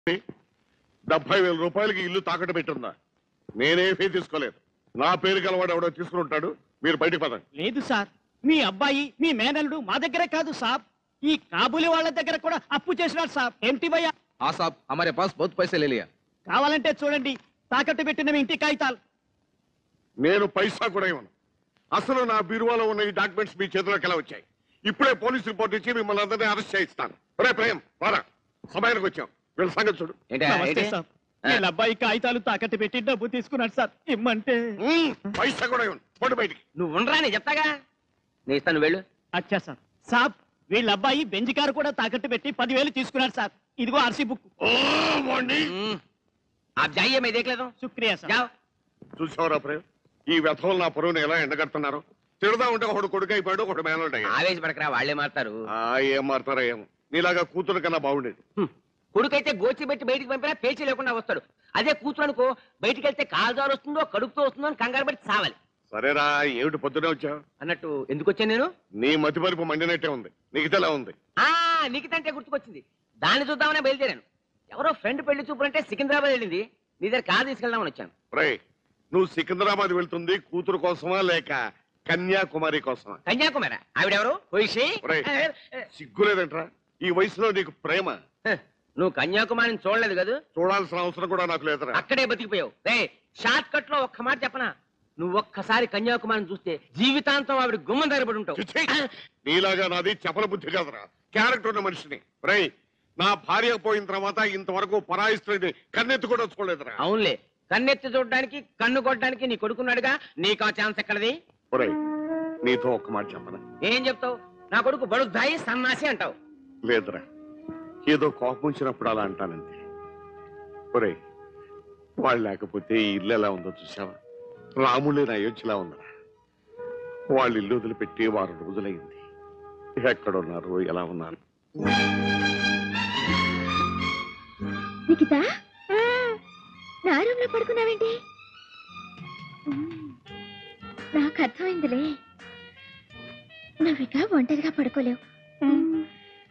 డెబ్బై వేల రూపాయలకి ఇల్లు తాకట్టు పెట్టుందా నేనే ఫీ తీసుకోలేదు నా పేరు గలవాడు ఎవడో తీసుకుని ఉంటాడు మీరు బయటికి పదండి లేదు సార్ మీ అబ్బాయి మీ మేనల్లుడు మా దగ్గరే కాదు సార్ ఈ కాబూలి వాళ్ళ దగ్గర కూడా అప్పు చేసినాడు సార్ ఏంటి భయ్యా हाँ साहब हमारे पास बहुत पैसे ले लिया కావాలంటే చూడండి తాకట్టు పెట్టిన మీ ఇంటి కాగితాలు నేను పైసా కూడా ఇవ్వను అసలు నా బీరువాలో ఉన్న ఈ డాక్యుమెంట్స్ మీ చేతిలోకి ఎలా వచ్చాయి ఇప్పుడే పోలీస్ రిపోర్ట్ ఇచ్చి మిమ్మల్ని అందరినీ అరెస్ట్ చేయిస్తాను రే ప్రేమ్ వారా సమయానికి వచ్చాం వీళ్ళ సంగతి చూడు నమస్తే సార్ వీళ్ళ అబ్బాయి కాగితాలు తాకట్టు పెట్టి డబ్బు తీసుకున్నాడు సార్ ఇమ్మంటే మ్మ్, పైసా కూడా ఇవ్వను పోటీ బయటికి నువ్వు ఉండరా నేను చెప్తాగా నేను ఇస్తాను వెళ్ళు అచ్చా సార్ సాబ్ వీళ్ళ అబ్బాయి బెంజ్ కారు కూడా తాకట్టు పెట్టి పదివేలు తీసుకున్నాడు సార్ ఇదిగో ఆర్సీ బుక్ ఓ, వాణ్ణి. हम्म, आप जाइए मैं देख लेता हूँ శుక్రియా సార్ जाओ చూసావరా ప్రేమ్ ఈ వ్యథలు నా పొరువుని ఎలా ఎండగడుతున్నారు తిడదా ఉంటే ఒకడు కొడుకు అయిపోయాడు ఒకడు మేనల్డ్ అయ్యాడు ఆవేశపడకరా వాళ్ళే మారుతారు ఆ, ఏం మారుతారో ఏమో నీలాగా కూతురు కన్నా బాగుండేది హ్మ్. కొడుకైతే గోచి పెట్టి బయటికి పంపినా పేచీ లేకుండా వస్తాడు అదే కూతురు అనుకో బయటికి వెళ్తే కాలుదారు వస్తుందో కడుపుతో వస్తుందో అని కంగారు పడి చావాలి సరేరా ఏమిటి పొద్దునే వచ్చావు అన్నట్టు ఎందుకు వచ్చాను నేను నీ మతి పరిపు మండినట్టే ఉంది నీకు ఎలా ఉంది ఆ నీకుతంటే గుర్తుకొచ్చింది దాన్ని చూద్దామనే బయలుదేరాను ఎవరో ఫ్రెండ్ పెళ్లి చూపులంటే సికింద్రాబాద్ వెళ్ళింది నీ దగ్గర కాదు తీసుకెళ్దామని వచ్చాను రే నువ్వు సికింద్రాబాద్ వెళ్తుంది కూతురు కోసమా లేక కన్యాకుమారి కోసమా కన్యాకుమారి ఆవిడెవరు పోయిషి ఒరేయ్. సిగ్గులేదంట్రా ఈ వయసులో నీకు ప్రేమ నువ్వు కన్యాకుమారిని చూడలేదు కదా చూడాల్సిన అవసరం కూడా నాకు లేదురా అక్కడే బతికిపోయావు రే షార్ట్ కట్ లో ఒక్క మాట చెప్పనా నువ్వు ఒక్కసారి కన్యాకుమారిని చూస్తే జీవితాంతం ఆవిడ గుమ్మం దగ్గర పడి ఉంటావు చిచ్చి! నీలాగా నాది చపల బుద్ధి కాదురా క్యారెక్టర్ ఉన్న మనిషిని రే నా భార్య పోయిన తర్వాత ఇంతవరకు పరాయిస్తుంది కన్నెత్తి కూడా చూడలేదురా అవునులే కన్నెత్తి చూడడానికి కన్ను కొట్టడానికి నీ కొడుకున్నాడుగా నీకు ఆ ఛాన్స్ ఎక్కడది ఒరేయ్ నీతో ఒక్క మాట చెప్పనా ఏం చెప్తావు నా కొడుకు బడుద్దాయి సన్నాసి అంటావు లేదురా ఏదో కోపం వచ్చినప్పుడు అలా అంటానంతే ఒరేయ్ వాళ్ళు లేకపోతే ఈ ఇల్లు ఎలా ఉందో చూసావా రాములేని అయోధ్యలా ఉందరా వాళ్ళు ఇల్లు వదిలిపెట్టి వారం రోజులైంది ఎక్కడున్నారు ఎలా ఉన్నారు నిఖిత నా రూమ్ లో పడుకున్నావేంటి మ్మ్. నాకు అర్థమైందిలే నువ్విక ఒంటరిగా పడుకోలేవు మ్మ్.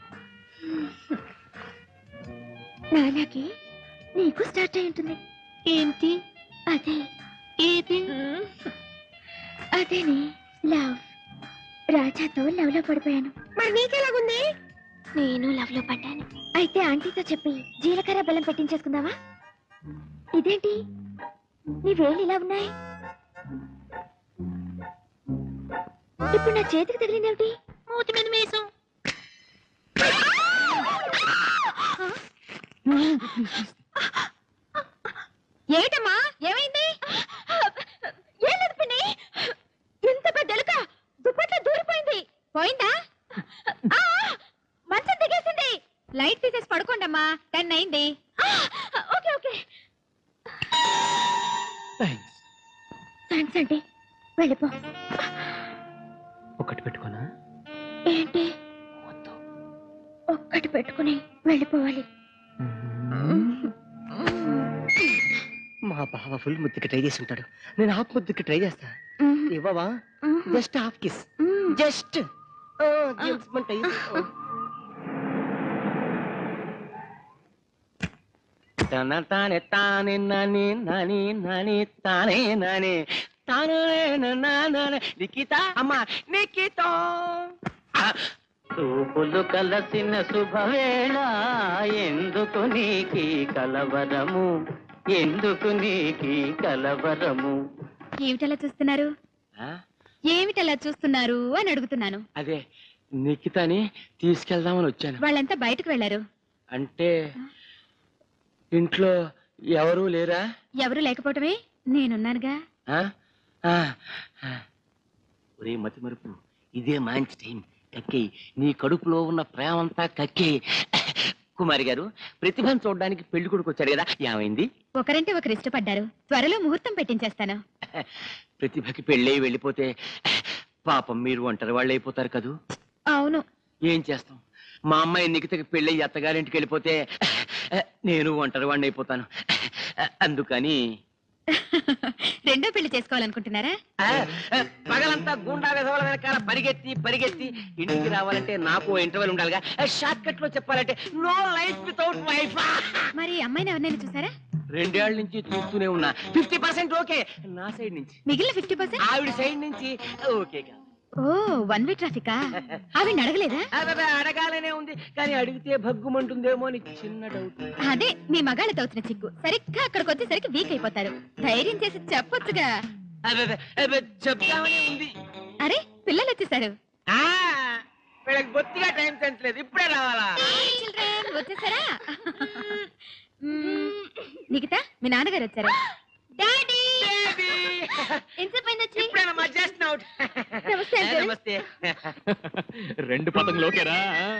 నాలాగే నీకు స్టార్ట్ అయి ఉంటుంది ఏంటి అదే ఏది అదేనే లవ్ రాజాతో లవ్ లో పడిపోయాను మరి నీకెలాగుంది నేను లవ్ లో పడ్డాను అయితే ఆంటీతో చెప్పి జీలకర్ర బెల్లం పెట్టించేసుకుందావా ఇదేంటి నీ వేళ్ళు ఇలా ఉన్నాయి ఇప్పుడు నా చేతికి తగిలిందేమిటి మూతి మీద మేసం ఏమిటమ్మా ఏమైంది ఏం లేదు పిన్ని ఇంత పెద్ద ఎలుక దుప్పట్లో దూరిపోయింది పోయిందా ఆ, మంచం దిగేసింది లైట్ తీసేసి పడుకోండమ్మా టెన్ అయింది ఆ, ఓకే ఓకే థ్యాంక్స్ అండి వెళ్ళిపో ఒకటి పెట్టుకోనా ఏంటి ఒక్కటి పెట్టుకుని వెళ్ళిపోవాలి మా బావ ఫుల్ ముద్దుకి ట్రై చేసి ఉంటాడు నేను హాఫ్ ముద్దుకి ట్రై చేస్తా మ్మ్. ఇవ్వవా మ్మ్. జస్ట్ హాఫ్ కిస్ మ్మ్. జస్ట్ తన తానే తానే నాని నాని నాని తానే నాని తానే నానే నిఖిత అమ్మ నిఖిత చూపులు కలసిన శుభవేళ ఎందుకు నీకి కలవరము ఎందుకు నీకి కలవరము ఏమిటలా చూస్తున్నారు ఆ? ఏమిటలా చూస్తున్నారు అని అడుగుతున్నాను అదే నిఖితని తీసుకెళ్దామని వచ్చాను వాళ్ళంతా బయటకు వెళ్ళారు అంటే ఇంట్లో ఎవరూ లేరా ఎవరు లేకపోవటమే నేనున్నానుగా ఆ? ఆ, ఆ. ఒరే మతి మరుపు ఇదే మంచి టైం కక్కేయి నీ కడుపులో ఉన్న ప్రేమంతా కక్కేయి కుమారి గారు ప్రతిభను చూడడానికి పెళ్లి కొడుకు వచ్చాడు కదా ఏమైంది ఒకరంటే ఒకరు ఇష్టపడ్డారు త్వరలో ముహూర్తం పెట్టించేస్తాను ప్రతిభకి పెళ్ళై వెళ్ళిపోతే పాపం మీరు ఒంటరి వాళ్ళు అయిపోతారు కదూ అవును ఏం చేస్తాం మా అమ్మాయి నిఖితకి పెళ్ళి అత్తగారింటికి వెళ్ళిపోతే నేను ఒంటరి వాడిని అయిపోతాను అందుకని రెండో పెళ్లి చేసుకోవాలనుకుంటున్నారా ఆ, ఆ, పగలంతా గుండా విధవల వెనకాల పరిగెత్తి పరిగెత్తి ఇంటికి రావాలంటే నాకు ఇంటర్వెల్ ఉండాలిగా షార్ట్ కట్ లో చెప్పాలంటే నో లైఫ్ వితౌట్ వైఫ్ మరి అమ్మాయిని ఎవరినైనా చూసారా రెండేళ్ల నుంచి చూస్తూనే ఉన్నా ఫిఫ్టీ పర్సెంట్ ఓకే నా సైడ్ నుంచి మిగిలిన ఫిఫ్టీ పర్సెంట్ ఆవిడ సైడ్ నుంచి ఓకే కాదు ఓ వన్ వే ట్రాఫికా ఆవిడ అడగలేదా అదే అడగాలనే ఉంది కానీ అడిగితే భగ్గుమంటుందేమో అని చిన్న డౌట్ అదే మీ మగాళ్ళతో అవుతున్న చిక్కు సరిగ్గా అక్కడికి వచ్చేసరికి వీక్ అయిపోతారు ధైర్యం చేసి చెప్పొచ్చుగా అదే అదే చెప్తామని ఉంది అరే పిల్లలు వచ్చేసారు ఆ వీళ్ళకి బొత్తిగా టైం సెన్స్ లేదు ఇప్పుడే రావాలా చిల్డ్రన్ వచ్చేసారా మ్మ్, నిఖిత మీ నాన్నగారు వచ్చారు డాడీ Baby! ఎంతసేపు అయింది వచ్చి ఇప్పుడేనమ్మా జస్ట్ అవుట్ నమస్తే, uncle. నమస్తే రెండు పతంగులు ఓకేరా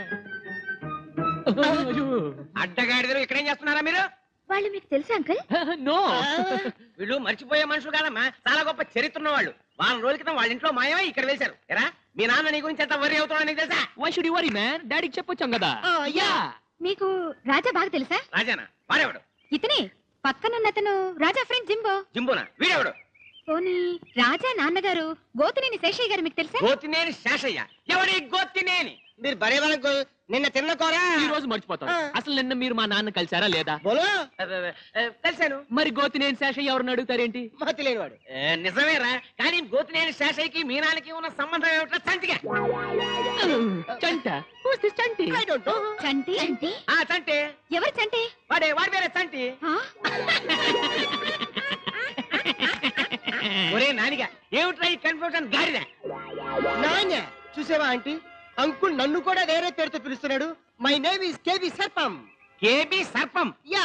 అడ్డగాడిదరు ఇక్కడేం చేస్తున్నారా మీరు వాళ్ళు మీకు తెలుసా అంకుల్ నో వీళ్ళు మర్చిపోయే మనుషులు కాదమ్మా చాలా గొప్ప చరిత్ర ఉన్న వాళ్ళు వారం రోజుల క్రితం వాళ్ళ ఇంట్లో మాయమై ఇక్కడ వేశారు ఎరా మీ నాన్న నీ గురించి ఎంత వరి అవుతున్నాడు నీకు తెలుసా why should you worry man డాడీకి చెప్పొచ్చాం కదా యా మీకు రాజా బాగా తెలుసా రాజానా వాడేవాడు ఇతనే పక్కనున్న అతను రాజా ఫ్రెండ్ జింబో జింబునా వీడేవాడు పోనీ రాజా నాన్నగారు గోతినేని శేషయ్య గారు మీకు తెలుసా గోతినేని శేషయ్య ఎవడి గోతినేని మీరు బరే వాళ్ళకు నిన్న తిన్న కోరా ఈ రోజు మర్చిపోతాను అసలు నిన్న మీరు మా నాన్న కలిసారా లేదా కలిశాను మరి గోతినేని శేషయ్య ఎవరిని అడుగుతారేంటి మతి లేనివాడు నిజమేరా కానీ గోతినేని శేషయ్యకి మీనానికి ఉన్న సంబంధం ఏమిటో సంతిగా చంట Who's this చంటి చంటి చంటి ఆ చంటి ఎవరు చంటి వాడే వాడి పేరే చంటి ఆ? ఒరే నానిగా ఏమిట్రా ఈ కన్ఫ్యూజన్ గాడిద నాన్న చూసావా ఆంటీ అంకుల్ నన్ను కూడా వేరే పేరుతో పిలుస్తున్నాడు మై నేమ్ ఇస్ కేవి సర్పం కేబి సర్పం యా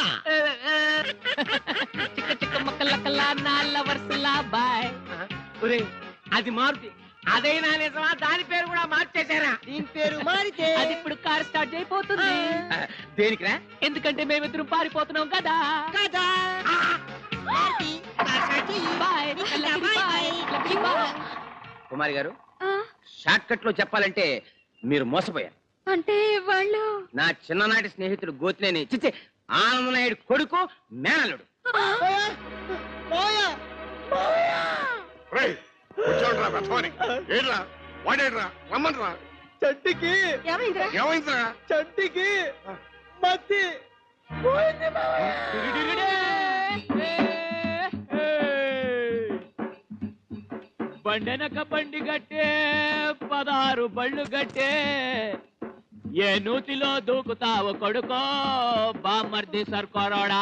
చిక్క చిక్క మక్కలక్కలా నాల్ల వరుసలా బాయ్ ఒరే అది మారుతి అదైనా నిజమా దాని పేరు కూడా మార్చేశారా దీని పేరు మారితే అది ఇప్పుడు కార్ స్టార్ట్ అయిపోతుంది దేనికిరా ఎందుకంటే మేమిద్దరం పారిపోతున్నాం కదా కదా ఆంటీ, నా సాటి. బాయ్ బాయ్ బాయ్ కుమారి గారు ఆ, షార్ట్ కట్ లో చెప్పాలంటే మీరు మోసపోయారు అంటే వాళ్ళు నా చిన్ననాటి స్నేహితుడు గోతినేని చిచ్చి ఆనందనాయుడు కొడుకు మేనల్లుడు పోయా రేయ్, కూర్చోండిరా పెద్దవాని ఏడ్రా వాడేడ్రా రమ్మన్రా చంటికి ఏమైందిరా ఏమైందిరా చంటికి మత్తి పోయింది మావయ్య. బండెనక బండి గట్టే పదహారు బళ్ళు గట్టే ఏ నూతిలో దూకుతావు కొడుకో బామర్ది సర్కోరోడా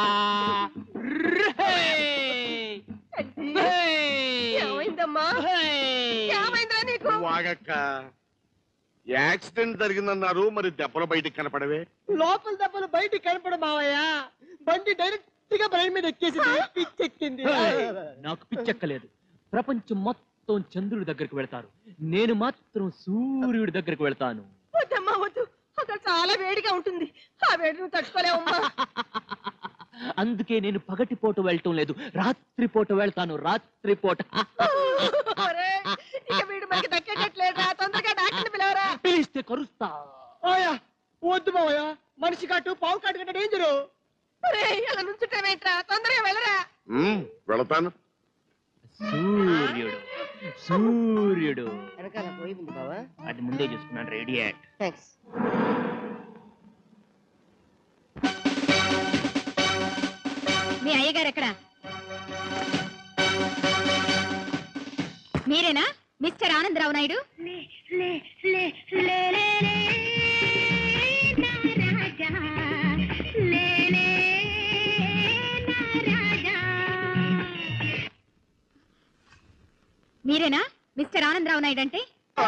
ఏమైందమ్మా ఏమైందా నీకు వాగక్క యాక్సిడెంట్ జరిగిందన్నారు మరి దెబ్బలు బయటికి కనపడవే లోపల దెబ్బలు బయటికి కనపడు మావయ్య బండి డైరెక్ట్ గా బ్రెయిన్ మీద ఎక్కేసింది పిచ్చెక్కింది నాకు పిచ్చెక్కలేదు ప్రపంచం మొత్తం చంద్రుడి దగ్గరికి వెళ్తారు నేను మాత్రం సూర్యుడి దగ్గరికి వెళ్తాను వద్దమ్మా వద్దు అక్కడ చాలా వేడిగా ఉంటుంది ఆ వేడి నువ్వు తట్టుకోలేవమ్మా అందుకే నేను పగటిపూట వెళ్ళటం లేదు రాత్రిపూట వెళ్తాను రాత్రిపూట ఒరేయ్, ఇక వీడు మనకి దక్కేటట్లేదా తొందరగా డాక్టర్ని పిలవరా పిలిస్తే కరుస్తా ఓయా వద్దు మావయ్య మనిషి కాటు పావు కాటు కంటే డేంజరు అలా నుంచుంటావేంట్రా తొందరగా వెళ్ళరా ఉమ్, వెళతాను సూర్యుడు సూర్యుడు వెనకాల పోయింది బావా అది ముందే చూసుకున్నాను రేడియేట్ థ్యాంక్స్ మీ అయ్యగారు ఎక్కడ మీరేనా మిస్టర్ ఆనందరావు నాయుడు మీరేనా మిస్టర్ ఆనందరావు నాయుడు అంటే ఆ.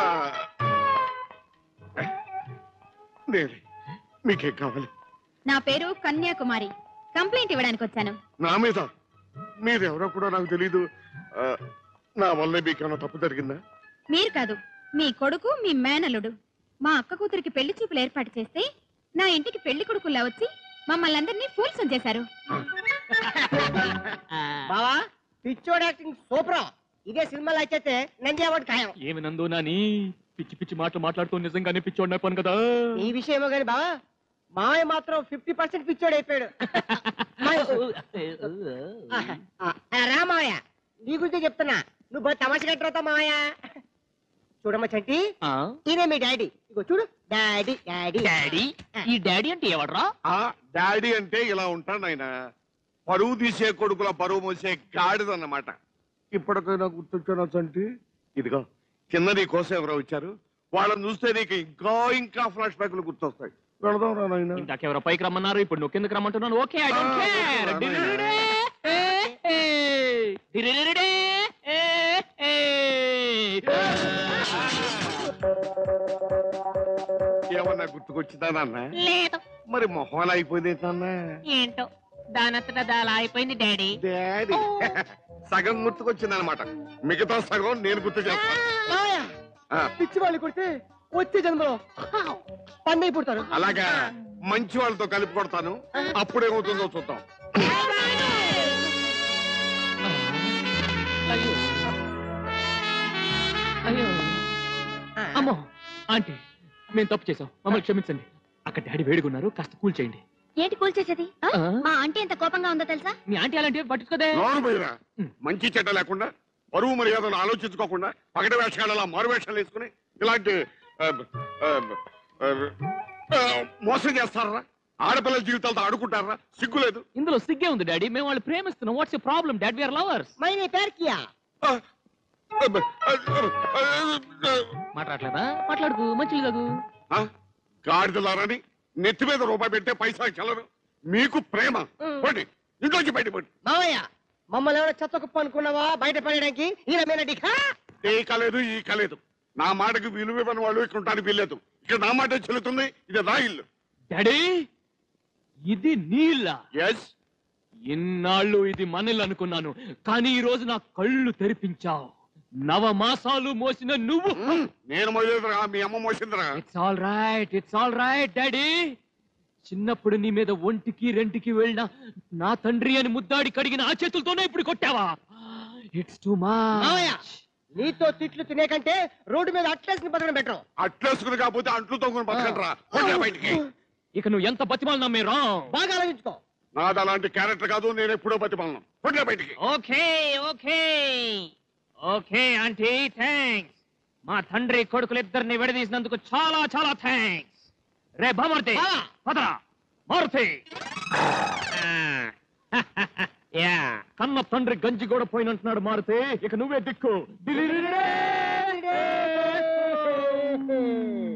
నేనే మీకేం కావాలి నా పేరు కన్యాకుమారి కంప్లైంట్ ఇవ్వడానికి వచ్చాను నా మీద మీరెవరో కూడా నాకు తెలీదు ఆ, నా వల్ల మీకేమైనా తప్పు జరిగిందా మీరు కాదు మీ కొడుకు మీ మేనల్లుడు మా అక్క కూతురికి పెళ్లి చూపులు ఏర్పాటు చేస్తే నా ఇంటికి పెళ్లి కొడుకుల్లా వచ్చి మమ్మల్ని అందరినీ ఫూల్సం చేశారు బావా పిచ్చోడ్ యాక్టింగ్ సూపర్ ఇదే సినిమాలో అయితే నంది అవార్డు ఖాయం ఏమి నందు నాని పిచ్చి పిచ్చి మాటలు మాట్లాడుతూ నిజంగానే పిచ్చోడిని అయిపోను కదా ఈ విషయమో గాని బావా మావయ్య మాత్రం ఫిఫ్టీ పర్సెంట్ పిచ్చోడు అయిపోయాడు మా రామాయ నీ గురించి చెప్తున్నా నువ్వు బాగా తమాష కట్టవుతా మావయ్య చూడమ్మా చంటి ఆ? ఈయనే మీ డాడీ ఇగో చూడు డాడీ డాడీ డాడీ ఈ డాడీ అంటే ఎవడ్రా ఆ డాడీ అంటే ఇలా ఉంటాడు ఆయన పరువు తీసే కొడుకుల పరువు మోసే గాడిదన్నమాట ఇప్పటికైనా గుర్తొచ్చాను చంటి ఇదిగో కింద నీ కోసం ఎవరో వచ్చారు వాళ్ళని చూస్తే నీకు ఇంకా ఇంకా ఫ్లాష్ బ్యాక్లు గుర్తొస్తాయి వెళదాం రా నాయనా ఇందాకెవరో పైకి రమ్మన్నారు ఇప్పుడు నువ్వు కిందకి రమ్మంటున్నాను ఓకే ఐ డోంట్ ఆ, కేర్ రా, డిరిడిరిడే, ఏ, ఏ, డిరిడిరిడే, ఏ, ఏ. ఏమన్నా గుర్తుకొచ్చిందా నాన్న లేదు మరి మొహం అయిపోయింది నాన్న ఏంటో దానంతటా దాలా అయిపోయింది డాడీ డాడీ సగం గుర్తుకొచ్చింది అనమాట మిగతా సగం నేను గుర్తు చేస్తాను మావయ్య ఆ, పిచ్చి వాళ్ళు కొడితే వచ్చే జన్మలో పందై పుడతారు అలాగా మంచి వాళ్ళతో కలిపి కొడతాను అప్పుడేమవుతుందో చూద్దాం అయ్యో అయ్యో అమ్మో ఆంటీ మేము తప్పు చేసాం మమ్మల్ని క్షమించండి అక్కడ డాడీ వేడుకున్నారు కాస్త కూల్ చేయండి ఏంటి కూల్ చేసేది ఆ? ఆ? మా ఆంటీ ఎంత కోపంగా ఉందో తెలుసా మీ ఆంటీ అలాంటి పట్టుకోదే లోను పోయిరా ఉం. మంచి చెడ్డ లేకుండా పరువు మర్యాదలు ఆలోచించుకోకుండా పగటి వేషగాళ్ళ మారు వేషాలు వేసుకుని ఇలాంటి ఆ, ఆ, ఆ, ఆ, మోసం చేస్తారా ఆడపిల్లల జీవితాలతో ఆడుకుంటారా సిగ్గులేదు ఇందులో సిగ్గే ఉంది డాడీ మేము వాళ్ళు ప్రేమిస్తున్నాం what's problem dad we're lovers my నీ పేరు కియా ఆ, ఆ, ఆ, ఆ, మాట్లాడలేదా మాట్లాడుకు మంచిది కాదు ఆ, గాడిదలారని నెత్తి మీద రూపాయి పెట్టే పైసా చల్లరు మీకు ప్రేమ పోండి ఇంట్లోంచి బయటపడి మావయ్య మమ్మల్ని ఎవరో చెత్త కుప్ప అనుకున్నావా బయట పడడానికి ఈయన మీద డిఖా ఏ కలేదు ఈ కలేదు నా మాటకు విలువ ఇవ్వని వాళ్ళు ఇక్కడ ఉంటానికి వీల్లేదు ఇక్కడ నా మాట చెల్లుతుంది ఇది నా ఇల్లు డాడీ ఇది నీళ్ళ ఎస్ ఎన్నాళ్ళు ఇది మనల్ అనుకున్నాను కానీ ఈ రోజు నా కళ్ళు తెరిపించావు నవ మాసాలు మోసిన నువ్వు నేను మొదలురా మీ అమ్మ మోసిందిరా it's all right it's all right daddy చిన్నప్పుడు నీ మీద ఒంటికి రెంటికి వెళ్ళిన నా తండ్రి అని ముద్దాడి కడిగిన ఆ చేతులతోనే ఇప్పుడు కొట్టావా ఇట్స్ టూ మావయ్య మచ్ నీతో తిట్లు తినే కంటే రోడ్డు మీద అట్లేసిన బతకడం బెటర్ అట్లేసుకుని కాకపోతే అంట్లు తొంగుని బతకండిరా పోండి బయటికి ఇక నువ్వు ఎంత బతిమాలు నమ్మేరా బాగా ఆలోచించుకో నాది అలాంటి క్యారెక్టర్ కాదు నేను ఎప్పుడో బతిమాలను పోండి బయటికి okay okay okay aunty thanks మా తండ్రి కొడుకులిద్దరిని విడదీసినందుకు చాలా చాలా థ్యాంక్స్ రే బామర్తి ఆ. పదరా మారుతి యా కన్న తండ్రి గంజి కూడా పోయినంటున్నాడు మారుతి ఇక నువ్వే దిక్కు డిలిలిలిడే.